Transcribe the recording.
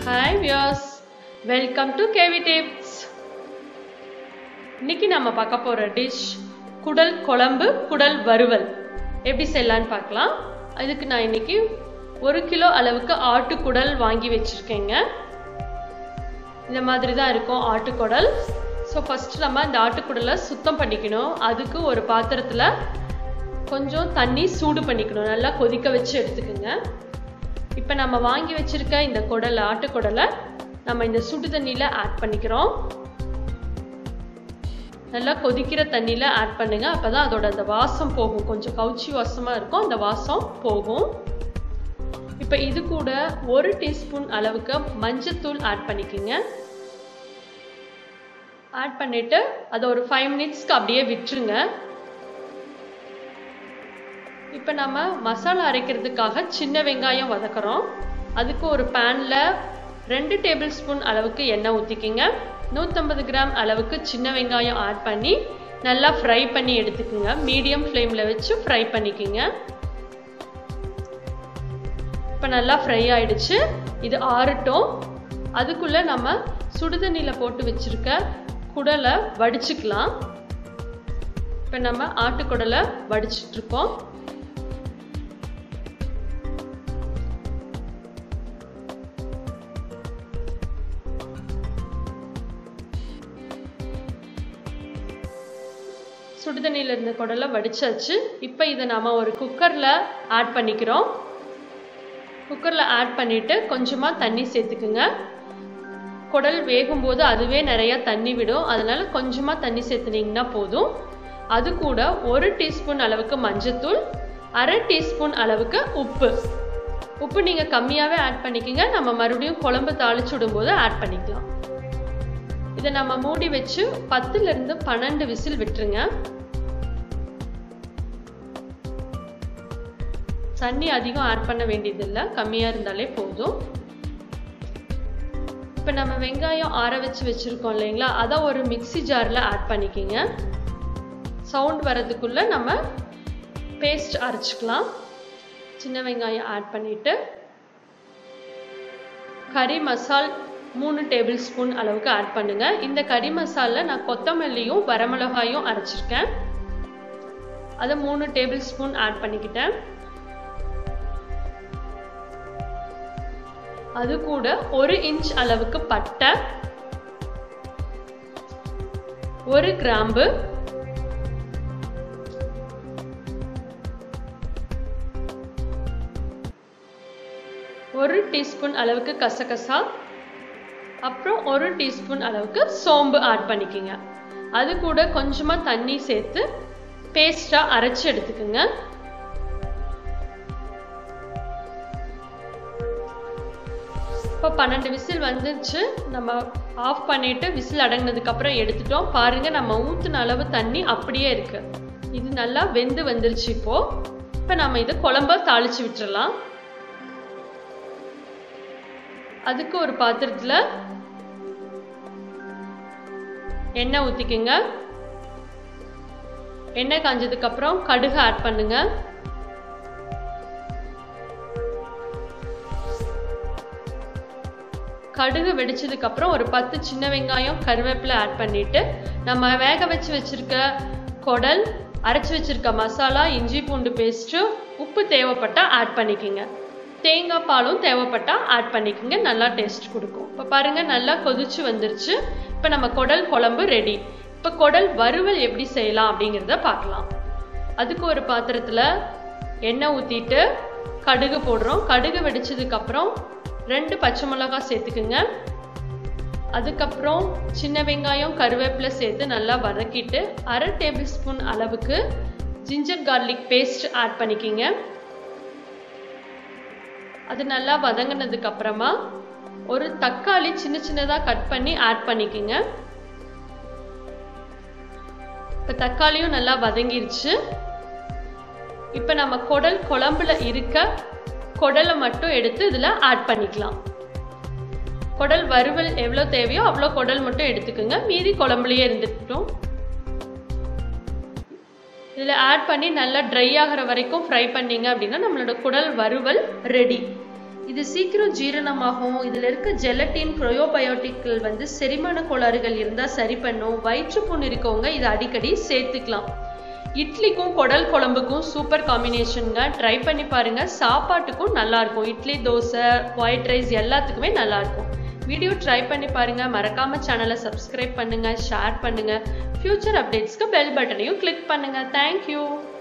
hi viewers welcome to K V tips இன்னைக்கு நம்ம பார்க்க போற டிஷ் குடல் குழம்பு குடல் வறுவல் எப்படி செய்யலான்னு பார்க்கலாம் இதுக்கு நான் இன்னைக்கு ஒரு கிலோ அளவுக்கு ஆட்டுக்குடல் வாங்கி வச்சிருக்கேங்க இந்த மாதிரி தான் இருக்கும் ஆட்டுக்குடல் ஸோ ஃபர்ஸ்ட் நம்ம இந்த ஆட்டுக்குடலை சுத்தம் பண்ணிக்கணும் அதுக்கு ஒரு பாத்திரத்தில் கொஞ்சம் தண்ணி சூடு பண்ணிக்கணும் நல்லா கொதிக்க வச்சு எடுத்துக்கோங்க இப்போ நம்ம வாங்கி வச்சிருக்க இந்த குடலை ஆட்டுக்குடலை நம்ம இந்த சுடு தண்ணியில் ஆட் பண்ணிக்கிறோம் நல்லா கொதிக்கிற தண்ணியில் ஆட் பண்ணுங்க அப்போ தான் அதோட அந்த வாசம் போகும் கொஞ்சம் கவுச்சி வாசமாக இருக்கும் அந்த வாசம் போகும் இப்போ இது கூட ஒரு டீஸ்பூன் அளவுக்கு மஞ்சத்தூள் ஆட் பண்ணிக்கோங்க ஆட் பண்ணிட்டு அதை ஒரு ஃபைவ் மினிட்ஸ்க்கு அப்படியே விட்டுருங்க இப்போ நம்ம மசாலா அரைக்கிறதுக்காக சின்ன வெங்காயம் வதக்குறோம் அதுக்கு ஒரு பேனில் ரெண்டு டேபிள் ஸ்பூன் அளவுக்கு எண்ணெய் ஊற்றிக்கிங்க நூற்றம்பது கிராம் அளவுக்கு சின்ன வெங்காயம் ஆட் பண்ணி நல்லா ஃப்ரை பண்ணி எடுத்துக்கோங்க மீடியம் ஃப்ளேமில் வச்சு ஃப்ரை பண்ணிக்கோங்க இப்போ நல்லா ஃப்ரை ஆயிடுச்சு இது ஆறட்டும் அதுக்குள்ளே நம்ம சுடுதண்ணியில் போட்டு வச்சுருக்க குடலை வடிச்சுக்கலாம் இப்போ நம்ம ஆட்டுக்குடலை வடிச்சிட்ருக்கோம் சுடுதண்ணியில் இருந்த குடலை வடிச்சாச்சு இப்போ இதை நம்ம ஒரு குக்கரில் ஆட் பண்ணிக்கிறோம் குக்கரில் ஆட் பண்ணிவிட்டு கொஞ்சமாக தண்ணி சேர்த்துக்குங்க குடல் வேகும்போது அதுவே நிறையா தண்ணி விடும் அதனால் கொஞ்சமாக தண்ணி சேர்த்துனீங்கன்னா போதும் அது கூட ஒரு டீஸ்பூன் அளவுக்கு மஞ்சத்தூள் அரை டீஸ்பூன் அளவுக்கு உப்பு உப்பு நீங்கள் கம்மியாகவே ஆட் பண்ணிக்கோங்க நம்ம மறுபடியும் குழம்பு தாளிச்சு விடும்போது ஆட் பண்ணிக்கலாம் இதை நம்ம மூடி வச்சு பத்துலேருந்து பன்னெண்டு விசில் விட்டுருங்க தண்ணி அதிகம் ஆட் பண்ண வேண்டியதில்லை கம்மியாக இருந்தாலே போதும் இப்போ நம்ம வெங்காயம் ஆற வச்சு வச்சுருக்கோம் இல்லைங்களா அதை ஒரு மிக்சி ஜாரில் ஆட் பண்ணிக்கிங்க சவுண்ட் வரதுக்குள்ளே நம்ம பேஸ்ட் அரைச்சிக்கலாம் சின்ன வெங்காயம் ஆட் பண்ணிவிட்டு கறி மசால் மூணு டேபிள் ஸ்பூன் அளவுக்கு ஆட் பண்ணுங்க இந்த கறி மசாலில் நான் கொத்தமல்லியும் வரமிளகாயும் அரைச்சிருக்கேன் அதை மூணு டேபிள் ஸ்பூன் ஆட் பண்ணிக்கிட்டேன் அது கூட ஒரு இன்ச் அளவுக்கு பட்டை ஒரு கிராம்பு ஒரு டீஸ்பூன் அளவுக்கு கசகசா அப்புறம் ஒரு டீஸ்பூன் அளவுக்கு சோம்பு ஆட் பண்ணிக்கோங்க அது கூட கொஞ்சமாக தண்ணி சேர்த்து பேஸ்டாக அரைச்சி எடுத்துக்கோங்க இப்போ பன்னெண்டு விசில் வந்துச்சு நம்ம ஆஃப் பண்ணிட்டு விசில் அடங்கினதுக்கப்புறம் எடுத்துட்டோம் பாருங்க நம்ம ஊற்றின அளவு தண்ணி அப்படியே இருக்கு இது நல்லா வெந்து வந்துருச்சு இப்போ இப்போ நம்ம இது குழம்ப தாளிச்சு விட்டுறலாம் அதுக்கு ஒரு பாத்திரத்தில் எண்ணெய் ஊற்றிக்குங்க எண்ணெய் காஞ்சதுக்கு அப்புறம் கடுகு ஆட் பண்ணுங்க கடுகு வெடிச்சதுக்கு அப்புறம் ஒரு பத்து சின்ன வெங்காயம் கருவேப்பிலை ஆட் பண்ணிட்டு நம்ம வேக வச்சு வச்சிருக்க குடல் அரைச்சி வச்சிருக்க மசாலா இஞ்சி பூண்டு பேஸ்ட்டு உப்பு தேவைப்பட்டா ஆட் பண்ணிக்கோங்க தேங்காய் பாலும் தேவைப்பட்டா ஆட் பண்ணிக்கோங்க நல்லா டேஸ்ட் கொடுக்கும் இப்போ பாருங்க நல்லா கொதிச்சு வந்துருச்சு இப்போ நம்ம குடல் குழம்பு ரெடி இப்போ குடல் வறுவல் எப்படி செய்யலாம் அப்படிங்கிறத பார்க்கலாம் அதுக்கு ஒரு பாத்திரத்தில் எண்ணெய் ஊற்றிட்டு கடுகு போடுறோம் கடுகு வெடிச்சதுக்கப்புறம் ரெண்டு பச்சை மிளகாய் சேர்த்துக்குங்க அதுக்கப்புறம் சின்ன வெங்காயம் கருவேப்பிலை சேர்த்து நல்லா வதக்கிட்டு அரை டேபிள் ஸ்பூன் அளவுக்கு ஜிஞ்சர் கார்லிக் பேஸ்ட் ஆட் பண்ணிக்கிங்க அது நல்லா வதங்கினதுக்கு அப்புறமா ஒரு தக்காளி சின்ன சின்னதாக கட் பண்ணி ஆட் பண்ணிக்கோங்க இப்போ தக்காளியும் நல்லா வதங்கிருச்சு இப்போ நம்ம குடல் குழம்புல இருக்க குடலை மட்டும் எடுத்து இதில் ஆட் பண்ணிக்கலாம் குடல் வறுவல் எவ்வளோ தேவையோ அவ்வளோ குடல் மட்டும் எடுத்துக்கோங்க மீதி குழம்புலையே இருந்துட்டோம் இதில் ஆட் பண்ணி நல்லா ட்ரை ஆகிற வரைக்கும் ஃப்ரை பண்ணீங்க அப்படின்னா நம்மளோட குடல் வறுவல் ரெடி இது சீக்கிரம் ஜீரணமாகும் இதில் இருக்க ஜெலட்டின் ப்ரோயோபயோட்டிக்கள் வந்து செரிமான கோளாறுகள் இருந்தால் சரி பண்ணும் வயிற்றுப்புண் இருக்கவங்க இதை அடிக்கடி சேர்த்துக்கலாம் இட்லிக்கும் குடல் குழம்புக்கும் சூப்பர் காம்பினேஷனுங்க ட்ரை பண்ணி பாருங்க சாப்பாட்டுக்கும் நல்லா இருக்கும் இட்லி தோசை ஒயிட் ரைஸ் எல்லாத்துக்குமே நல்லா இருக்கும் வீடியோ ட்ரை பண்ணி பாருங்க மறக்காம சேனலை சப்ஸ்கிரைப் பண்ணுங்க ஷேர் பண்ணுங்க ஃபியூச்சர் அப்டேட்ஸ்க்கு பெல் பட்டனையும் கிளிக் பண்ணுங்க தேங்க்யூ